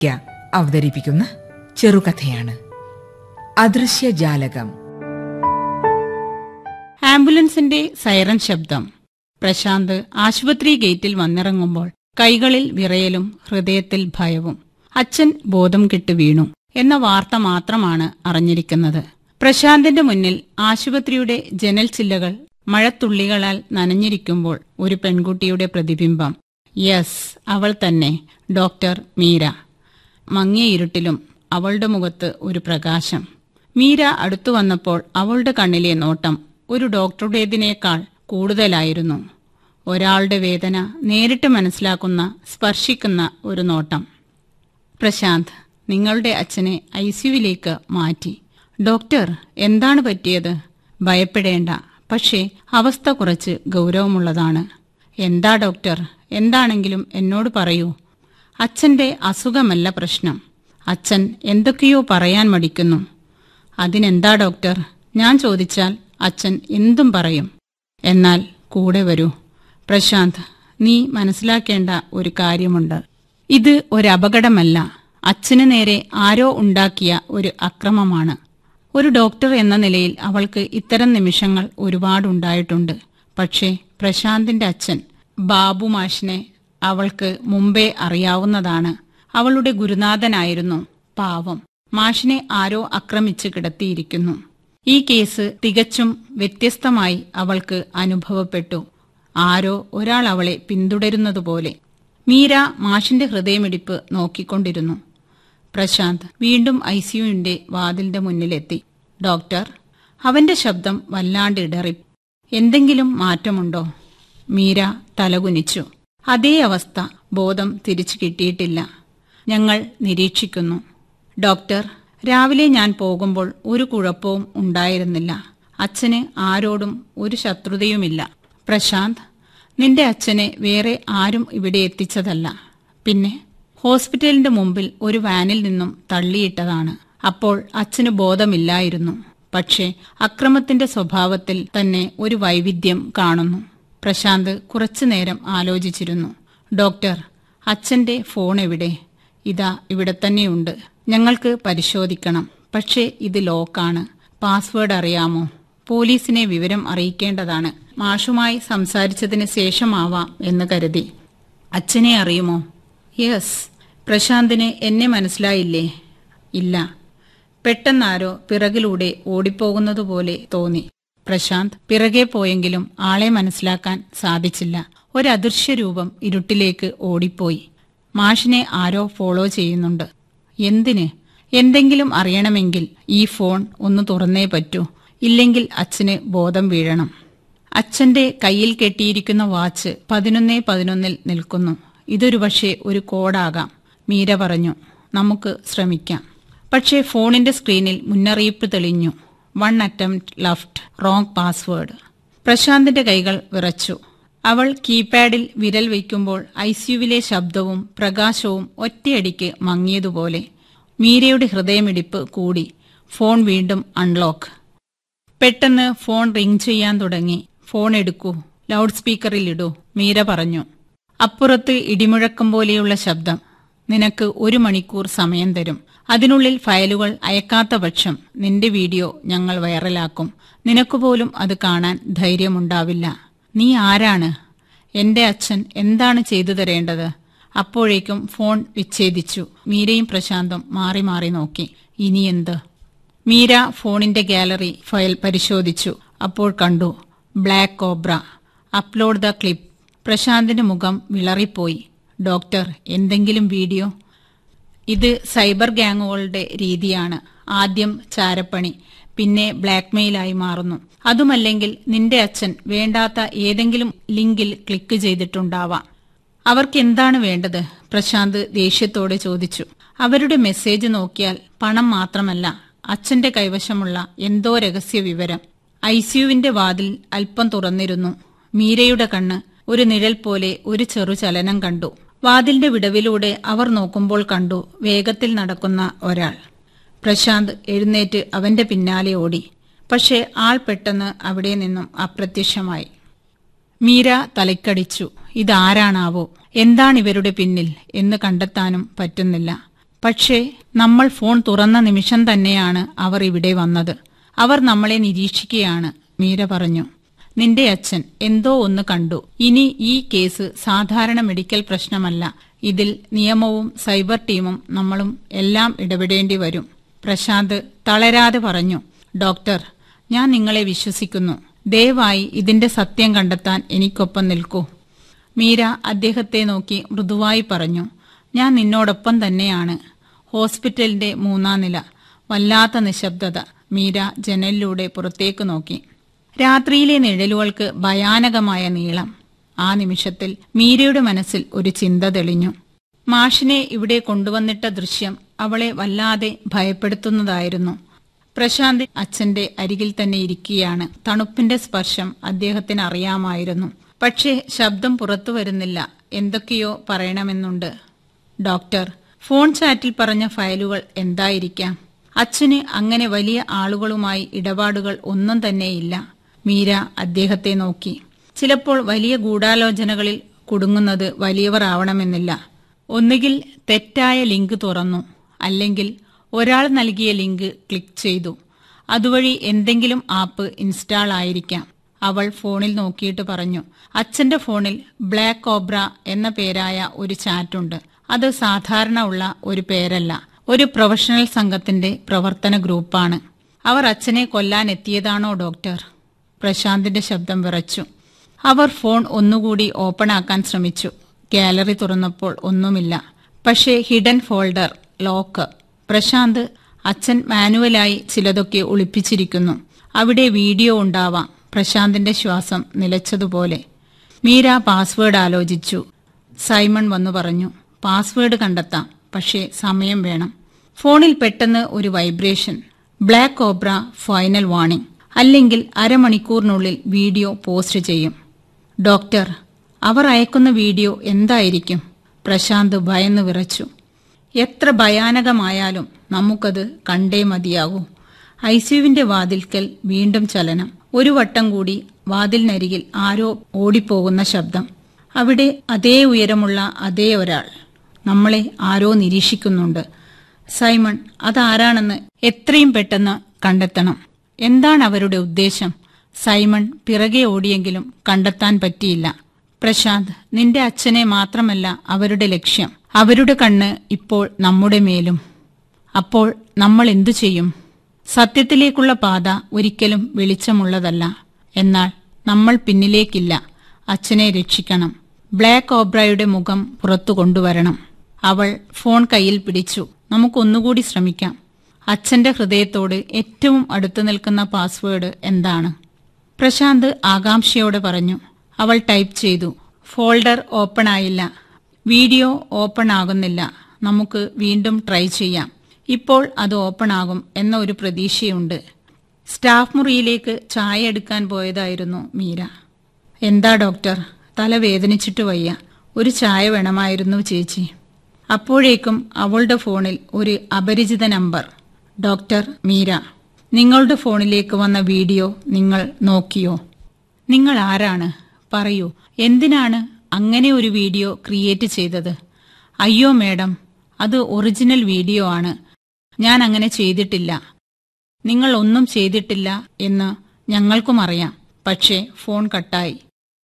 യ്ക്ക അവതരിപ്പിക്കുന്ന ചെറുകഥയാണ് അദൃശ്യജാലകം ആംബുലൻസിന്റെ സൈറൻ ശബ്ദം പ്രശാന്ത് ആശുപത്രി ഗേറ്റിൽ വന്നിറങ്ങുമ്പോൾ കൈകളിൽ വിറയലും ഹൃദയത്തിൽ ഭയവും അച്ഛൻ ബോധം കെട്ട് വീണു എന്ന വാർത്ത മാത്രമാണ് അറിഞ്ഞിരിക്കുന്നത് പ്രശാന്തിന്റെ മുന്നിൽ ആശുപത്രിയുടെ ജനൽ ചില്ലകൾ മഴത്തുള്ളികളാൽ നനഞ്ഞിരിക്കുമ്പോൾ ഒരു പെൺകുട്ടിയുടെ പ്രതിബിംബം യെസ് അവൾ തന്നെ ഡോക്ടർ മീര മങ്ങിയ ഇരുട്ടിലും അവളുടെ മുഖത്ത് ഒരു പ്രകാശം മീര അടുത്തു വന്നപ്പോൾ അവളുടെ കണ്ണിലെ നോട്ടം ഒരു ഡോക്ടറുടേതിനേക്കാൾ കൂടുതലായിരുന്നു ഒരാളുടെ വേദന നേരിട്ട് മനസ്സിലാക്കുന്ന സ്പർശിക്കുന്ന ഒരു നോട്ടം പ്രശാന്ത് നിങ്ങളുടെ അച്ഛനെ ഐ സിയുവിലേക്ക് മാറ്റി ഡോക്ടർ എന്താണ് പറ്റിയത് ഭയപ്പെടേണ്ട പക്ഷേ അവസ്ഥ കുറച്ച് ഗൗരവമുള്ളതാണ് എന്താ ഡോക്ടർ എന്താണെങ്കിലും എന്നോട് പറയൂ അച്ഛന്റെ അസുഖമല്ല പ്രശ്നം അച്ഛൻ എന്തൊക്കെയോ പറയാൻ മടിക്കുന്നു അതിനെന്താ ഡോക്ടർ ഞാൻ ചോദിച്ചാൽ അച്ഛൻ എന്തും പറയും എന്നാൽ കൂടെ വരൂ പ്രശാന്ത് നീ മനസ്സിലാക്കേണ്ട ഒരു കാര്യമുണ്ട് ഇത് ഒരപകടമല്ല അച്ഛന് നേരെ ആരോ ഉണ്ടാക്കിയ ഒരു അക്രമമാണ് ഒരു ഡോക്ടർ എന്ന നിലയിൽ അവൾക്ക് ഇത്തരം നിമിഷങ്ങൾ ഒരുപാടുണ്ടായിട്ടുണ്ട് പക്ഷേ പ്രശാന്തിന്റെ അച്ഛൻ ബാബു മാഷിനെ അവൾക്ക് മുമ്പേ അറിയാവുന്നതാണ് അവളുടെ ഗുരുനാഥനായിരുന്നു പാവം മാഷിനെ ആരോ ആക്രമിച്ച് കിടത്തിയിരിക്കുന്നു ഈ കേസ് തികച്ചും വ്യത്യസ്തമായി അവൾക്ക് അനുഭവപ്പെട്ടു ആരോ ഒരാൾ അവളെ പിന്തുടരുന്നതുപോലെ മീര മാഷിന്റെ ഹൃദയമിടിപ്പ് നോക്കിക്കൊണ്ടിരുന്നു പ്രശാന്ത് വീണ്ടും ഐസിയുവിന്റെ വാതിലിന്റെ മുന്നിലെത്തി ഡോക്ടർ അവന്റെ ശബ്ദം വല്ലാണ്ട് ഇടറി എന്തെങ്കിലും മാറ്റമുണ്ടോ മീര തലകുനിച്ചു അതേ അവസ്ഥ ബോധം തിരിച്ചു കിട്ടിയിട്ടില്ല ഞങ്ങൾ നിരീക്ഷിക്കുന്നു ഡോക്ടർ രാവിലെ ഞാൻ പോകുമ്പോൾ ഒരു കുഴപ്പവും ഉണ്ടായിരുന്നില്ല അച്ഛന് ആരോടും ഒരു ശത്രുതയുമില്ല പ്രശാന്ത് നിന്റെ അച്ഛനെ വേറെ ആരും ഇവിടെ എത്തിച്ചതല്ല പിന്നെ ഹോസ്പിറ്റലിന്റെ മുമ്പിൽ ഒരു വാനിൽ നിന്നും തള്ളിയിട്ടതാണ് അപ്പോൾ അച്ഛന് ബോധമില്ലായിരുന്നു പക്ഷേ അക്രമത്തിന്റെ സ്വഭാവത്തിൽ തന്നെ ഒരു വൈവിധ്യം കാണുന്നു പ്രശാന്ത് കുറച്ചുനേരം ആലോചിച്ചിരുന്നു ഡോക്ടർ അച്ഛന്റെ ഫോൺ എവിടെ ഇതാ ഇവിടെ തന്നെയുണ്ട് ഞങ്ങൾക്ക് പരിശോധിക്കണം പക്ഷേ ഇത് ലോക്കാണ് പാസ്വേഡ് അറിയാമോ പോലീസിനെ വിവരം അറിയിക്കേണ്ടതാണ് മാഷുമായി സംസാരിച്ചതിന് ശേഷമാവാം എന്ന് കരുതി അച്ഛനെ അറിയുമോ യെസ് പ്രശാന്തിന് എന്നെ മനസ്സിലായില്ലേ ഇല്ല പെട്ടെന്നാരോ പിറകിലൂടെ ഓടിപ്പോകുന്നതുപോലെ തോന്നി പ്രശാന്ത് പിറകെ പോയെങ്കിലും ആളെ മനസ്സിലാക്കാൻ സാധിച്ചില്ല ഒരദൃശ്യ രൂപം ഇരുട്ടിലേക്ക് ഓടിപ്പോയി മാഷിനെ ആരോ ഫോളോ ചെയ്യുന്നുണ്ട് എന്തിന് എന്തെങ്കിലും അറിയണമെങ്കിൽ ഈ ഫോൺ ഒന്ന് തുറന്നേ പറ്റൂ ഇല്ലെങ്കിൽ അച്ഛന് ബോധം വീഴണം അച്ഛന്റെ കയ്യിൽ കെട്ടിയിരിക്കുന്ന വാച്ച് പതിനൊന്നേ പതിനൊന്നിൽ നിൽക്കുന്നു ഇതൊരു പക്ഷേ ഒരു കോഡാകാം മീര പറഞ്ഞു നമുക്ക് ശ്രമിക്കാം പക്ഷേ ഫോണിന്റെ സ്ക്രീനിൽ മുന്നറിയിപ്പ് തെളിഞ്ഞു one attempt left wrong password പ്രശാന്തിന്റെ കൈകൾ വിറച്ചു അവൾ കീപാഡിൽ വിരൽ വയ്ക്കുമ്പോൾ ഐസിയുവിലെ ശബ്ദവും പ്രകാശവും ഒറ്റയടിക്ക് മങ്ങിയതുപോലെ മീരയുടെ ഹൃദയമിടിപ്പ് കൂടി ഫോൺ വീണ്ടും അൺലോക്ക് പെട്ടെന്ന് ഫോൺ റിംഗ് ചെയ്യാൻ തുടങ്ങി ഫോൺ എടുക്കൂ ലൗഡ് സ്പീക്കറിൽ ഇടൂ മീര പറഞ്ഞു അപ്പുറത്ത് ഇടിമുഴക്കം പോലെയുള്ള ശബ്ദം നിനക്ക് ഒരു മണിക്കൂർ സമയം തരും അതിനുള്ളിൽ ഫയലുകൾ അയക്കാത്ത പക്ഷം നിന്റെ വീഡിയോ ഞങ്ങൾ വൈറലാക്കും നിനക്കുപോലും അത് കാണാൻ ധൈര്യമുണ്ടാവില്ല നീ ആരാണ് എന്റെ അച്ഛൻ എന്താണ് ചെയ്തു തരേണ്ടത് അപ്പോഴേക്കും ഫോൺ വിച്ഛേദിച്ചു മീരയും പ്രശാന്തും മാറി മാറി നോക്കി ഇനിയെന്ത് മീര ഫോണിന്റെ ഗാലറി ഫയൽ പരിശോധിച്ചു അപ്പോൾ കണ്ടു black cobra upload the clip പ്രശാന്തിന്റെ മുഖം വിളറിപ്പോയി ഡോക്ടർ എന്തെങ്കിലും വീഡിയോ ഇത് സൈബർ ഗ്യാങ്ങുകളുടെ രീതിയാണ് ആദ്യം ചാരപ്പണി പിന്നെ ബ്ലാക്ക്മെയിലായി മാറുന്നു അതുമല്ലെങ്കിൽ നിന്റെ അച്ഛൻ വേണ്ടാത്ത ഏതെങ്കിലും ലിങ്കിൽ ക്ലിക്ക് ചെയ്തിട്ടുണ്ടാവാം അവർക്ക് എന്താണ് വേണ്ടത് പ്രശാന്ത് ദേഷ്യത്തോടെ ചോദിച്ചു അവരുടെ മെസ്സേജ് നോക്കിയാൽ പണം മാത്രമല്ല അച്ഛന്റെ കൈവശമുള്ള എന്തോ രഹസ്യ വിവരം ഐസിയുവിന്റെ വാതിൽ അല്പം തുറന്നിരുന്നു മീരയുടെ കണ്ണ് ഒരു നിഴൽ പോലെ ഒരു ചെറു ചലനം കണ്ടു വാതിലിന്റെ വിടവിലൂടെ അവർ നോക്കുമ്പോൾ കണ്ടു വേഗത്തിൽ നടക്കുന്ന ഒരാൾ പ്രശാന്ത് എഴുന്നേറ്റ് അവന്റെ പിന്നാലെ ഓടി പക്ഷേ ആൾ പെട്ടെന്ന് അവിടെ നിന്നും അപ്രത്യക്ഷമായി മീര തലക്കടിച്ചു ഇതാരാണാവോ എന്താണ് ഇവരുടെ പിന്നിൽ എന്ന് കണ്ടെത്താനും പറ്റുന്നില്ല പക്ഷേ നമ്മൾ ഫോൺ തുറന്ന നിമിഷം തന്നെയാണ് അവർ ഇവിടെ വന്നത് അവർ നമ്മളെ നിരീക്ഷിക്കുകയാണ് മീര പറഞ്ഞു നിന്റെ അച്ഛൻ എന്തോ ഒന്ന് കണ്ടു ഇനി ഈ കേസ് സാധാരണ മെഡിക്കൽ പ്രശ്നമല്ല ഇതിൽ നിയമവും സൈബർ ടീമും നമ്മളും എല്ലാം ഇടപെടേണ്ടി വരും പ്രശാന്ത് തളരാതെ പറഞ്ഞു ഡോക്ടർ ഞാൻ നിങ്ങളെ വിശ്വസിക്കുന്നു ദയവായി ഇതിന്റെ സത്യം കണ്ടെത്താൻ എനിക്കൊപ്പം നിൽക്കൂ മീര അദ്ദേഹത്തെ നോക്കി മൃദുവായി പറഞ്ഞു ഞാൻ നിന്നോടൊപ്പം തന്നെയാണ് ഹോസ്പിറ്റലിന്റെ മൂന്നാം നില വല്ലാത്ത നിശബ്ദത മീര ജനലിലൂടെ പുറത്തേക്ക് നോക്കി രാത്രിയിലെ നിഴലുകൾക്ക് ഭയാനകമായ നീളം ആ നിമിഷത്തിൽ മീരയുടെ മനസ്സിൽ ഒരു ചിന്ത തെളിഞ്ഞു മാഷിനെ ഇവിടെ കൊണ്ടുവന്നിട്ട ദൃശ്യം അവളെ വല്ലാതെ ഭയപ്പെടുത്തുന്നതായിരുന്നു പ്രശാന്ത് അച്ഛന്റെ അരികിൽ തന്നെ ഇരിക്കുകയാണ് തണുപ്പിന്റെ സ്പർശം അദ്ദേഹത്തിന് അറിയാമായിരുന്നു പക്ഷേ ശബ്ദം പുറത്തു വരുന്നില്ല എന്തൊക്കെയോ പറയണമെന്നുണ്ട് ഡോക്ടർ ഫോൺ ചാറ്റിൽ പറഞ്ഞ ഫയലുകൾ എന്തായിരിക്കാം അച്ഛന് അങ്ങനെ വലിയ ആളുകളുമായി ഇടപാടുകൾ ഒന്നും തന്നെയില്ല മീര അദ്ദേഹത്തെ നോക്കി ചിലപ്പോൾ വലിയ ഗൂഢാലോചനകളിൽ കുടുങ്ങുന്നത് വലിയവർ ആവണമെന്നില്ല ഒന്നുകിൽ തെറ്റായ ലിങ്ക് തുറന്നു അല്ലെങ്കിൽ ഒരാൾ നൽകിയ ലിങ്ക് ക്ലിക്ക് ചെയ്തു അതുവഴി എന്തെങ്കിലും ആപ്പ് ഇൻസ്റ്റാൾ ആയിരിക്കാം അവൾ ഫോണിൽ നോക്കിയിട്ട് പറഞ്ഞു അച്ഛന്റെ ഫോണിൽ ബ്ലാക്ക് കോബ്ര എന്ന പേരായ ഒരു ചാറ്റുണ്ട് അത് സാധാരണ ഉള്ള ഒരു പേരല്ല ഒരു പ്രൊഫഷണൽ സംഘത്തിന്റെ പ്രവർത്തന ഗ്രൂപ്പാണ് അവർ അച്ഛനെ കൊല്ലാൻ എത്തിയതാണോ ഡോക്ടർ പ്രശാന്തിന്റെ ശബ്ദം വിറച്ചു അവർ ഫോൺ ഒന്നുകൂടി ഓപ്പൺ ആക്കാൻ ശ്രമിച്ചു ഗാലറി തുറന്നപ്പോൾ ഒന്നുമില്ല പക്ഷേ ഹിഡൻ ഫോൾഡർ ലോക്ക് പ്രശാന്ത് അച്ഛൻ മാനുവലായി ചിലതൊക്കെ ഒളിപ്പിച്ചിരിക്കുന്നു അവിടെ വീഡിയോ ഉണ്ടാവാം പ്രശാന്തിന്റെ ശ്വാസം നിലച്ചതുപോലെ മീര പാസ്വേഡ് ആലോചിച്ചു സൈമൺ വന്നു പറഞ്ഞു പാസ്വേഡ് കണ്ടെത്താം പക്ഷേ സമയം വേണം ഫോണിൽ പെട്ടെന്ന് ഒരു vibration black cobra final warning അല്ലെങ്കിൽ അരമണിക്കൂറിനുള്ളിൽ വീഡിയോ പോസ്റ്റ് ചെയ്യും ഡോക്ടർ അവർ അയക്കുന്ന വീഡിയോ എന്തായിരിക്കും പ്രശാന്ത് ഭയന്ന് വിറച്ചു എത്ര ഭയാനകമായാലും നമുക്കത് കണ്ടേ മതിയാകൂ ഐസിയുവിന്റെ വാതിൽക്കൽ വീണ്ടും ചലനം ഒരു വട്ടം കൂടി വാതിലിനരികിൽ ആരോ ഓടിപ്പോകുന്ന ശബ്ദം അവിടെ അതേ ഉയരമുള്ള അതേ ഒരാൾ നമ്മളെ ആരോ നിരീക്ഷിക്കുന്നുണ്ട് സൈമൺ അതാരാണെന്ന് എത്രയും പെട്ടെന്ന് കണ്ടെത്തണം എന്താണ് അവരുടെ ഉദ്ദേശം സൈമൺ പിറകെ ഓടിയെങ്കിലും കണ്ടെത്താൻ പറ്റിയില്ല പ്രശാന്ത് നിന്റെ അച്ഛനെ മാത്രമല്ല അവരുടെ ലക്ഷ്യം അവരുടെ കണ്ണ് ഇപ്പോൾ നമ്മുടെ മേലും അപ്പോൾ നമ്മൾ എന്തു ചെയ്യും സത്യത്തിലേക്കുള്ള പാത ഒരിക്കലും വെളിച്ചമുള്ളതല്ല എന്നാൽ നമ്മൾ പിന്നിലേക്കില്ല അച്ഛനെ രക്ഷിക്കണം ബ്ലാക്ക് ഓബ്രയുടെ മുഖം പുറത്തു കൊണ്ടുവരണം അവൾ ഫോൺ കയ്യിൽ പിടിച്ചു നമുക്കൊന്നുകൂടി ശ്രമിക്കാം അച്ഛന്റെ ഹൃദയത്തോട് ഏറ്റവും അടുത്തു നിൽക്കുന്ന പാസ്വേഡ് എന്താണ് പ്രശാന്ത് ആകാംക്ഷയോടെ പറഞ്ഞു അവൾ ടൈപ്പ് ചെയ്തു ഫോൾഡർ ഓപ്പൺ ആയില്ല വീഡിയോ ഓപ്പൺ ആകുന്നില്ല നമുക്ക് വീണ്ടും ട്രൈ ചെയ്യാം ഇപ്പോൾ അത് ഓപ്പൺ ആകും എന്ന ഒരു പ്രതീക്ഷയുണ്ട് സ്റ്റാഫ് മുറിയിലേക്ക് ചായ എടുക്കാൻ പോയതായിരുന്നു മീര എന്താ ഡോക്ടർ തല വേദനിച്ചിട്ട് വയ്യ ഒരു ചായ വേണമായിരുന്നു ചേച്ചി അപ്പോഴേക്കും അവളുടെ ഫോണിൽ ഒരു അപരിചിത നമ്പർ ഡോക്ടർ മീര നിങ്ങളുടെ ഫോണിലേക്ക് വന്ന വീഡിയോ നിങ്ങൾ നോക്കിയോ നിങ്ങൾ ആരാണ് പറയൂ എന്തിനാണ് അങ്ങനെ ഒരു വീഡിയോ ക്രിയേറ്റ് ചെയ്തത് അയ്യോ മേഡം അത് ഒറിജിനൽ വീഡിയോ ആണ് ഞാൻ അങ്ങനെ ചെയ്തിട്ടില്ല നിങ്ങൾ ഒന്നും ചെയ്തിട്ടില്ല എന്ന് ഞങ്ങൾക്കും അറിയാം പക്ഷേ ഫോൺ കട്ടായി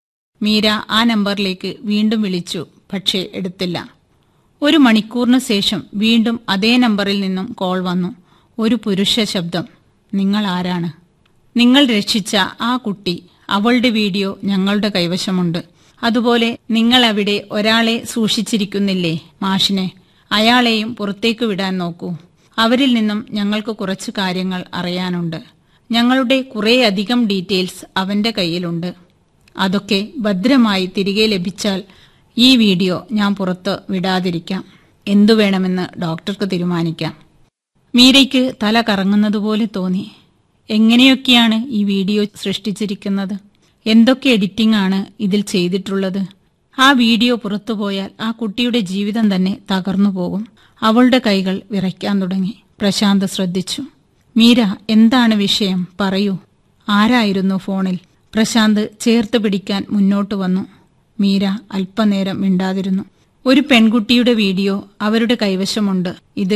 മീര ആ നമ്പറിലേക്ക് വീണ്ടും വിളിച്ചു പക്ഷേ എടുത്തില്ല ഒരു മണിക്കൂറിന് ശേഷം വീണ്ടും അതേ നമ്പറിൽ നിന്നും കോൾ വന്നു ഒരു പുരുഷ ശബ്ദം നിങ്ങൾ ആരാണ് നിങ്ങൾ രക്ഷിച്ച ആ കുട്ടി അവളുടെ വീഡിയോ ഞങ്ങളുടെ കൈവശമുണ്ട് അതുപോലെ നിങ്ങൾ അവിടെ ഒരാളെ സൂക്ഷിച്ചിരിക്കുന്നില്ലേ മാഷിനെ അയാളെയും പുറത്തേക്ക് വിടാൻ നോക്കൂ അവരിൽ നിന്നും ഞങ്ങൾക്ക് കുറച്ച് കാര്യങ്ങൾ അറിയാനുണ്ട് ഞങ്ങളുടെ കുറേയധികം ഡീറ്റെയിൽസ് അവന്റെ കയ്യിലുണ്ട് അതൊക്കെ ഭദ്രമായി തിരികെ ലഭിച്ചാൽ ഈ വീഡിയോ ഞാൻ പുറത്ത് വിടാതിരിക്കാം എന്തു വേണമെന്ന് ഡോക്ടർക്ക് തീരുമാനിക്കാം മീരയ്ക്ക് തല കറങ്ങുന്നതുപോലെ തോന്നി എങ്ങനെയൊക്കെയാണ് ഈ വീഡിയോ സൃഷ്ടിച്ചിരിക്കുന്നത് എന്തൊക്കെ എഡിറ്റിംഗ് ആണ് ഇതിൽ ചെയ്തിട്ടുള്ളത് ആ വീഡിയോ പുറത്തുപോയാൽ ആ കുട്ടിയുടെ ജീവിതം തന്നെ തകർന്നു പോകും അവളുടെ കൈകൾ വിറയ്ക്കാൻ തുടങ്ങി പ്രശാന്ത് ശ്രദ്ധിച്ചു മീര എന്താണ് വിഷയം പറയൂ ആരായിരുന്നു ഫോണിൽ പ്രശാന്ത് ചേർത്ത് പിടിക്കാൻ മുന്നോട്ട് വന്നു മീര അല്പനേരം മിണ്ടാതിരുന്നു ഒരു പെൺകുട്ടിയുടെ വീഡിയോ അവരുടെ കൈവശമുണ്ട് ഇത്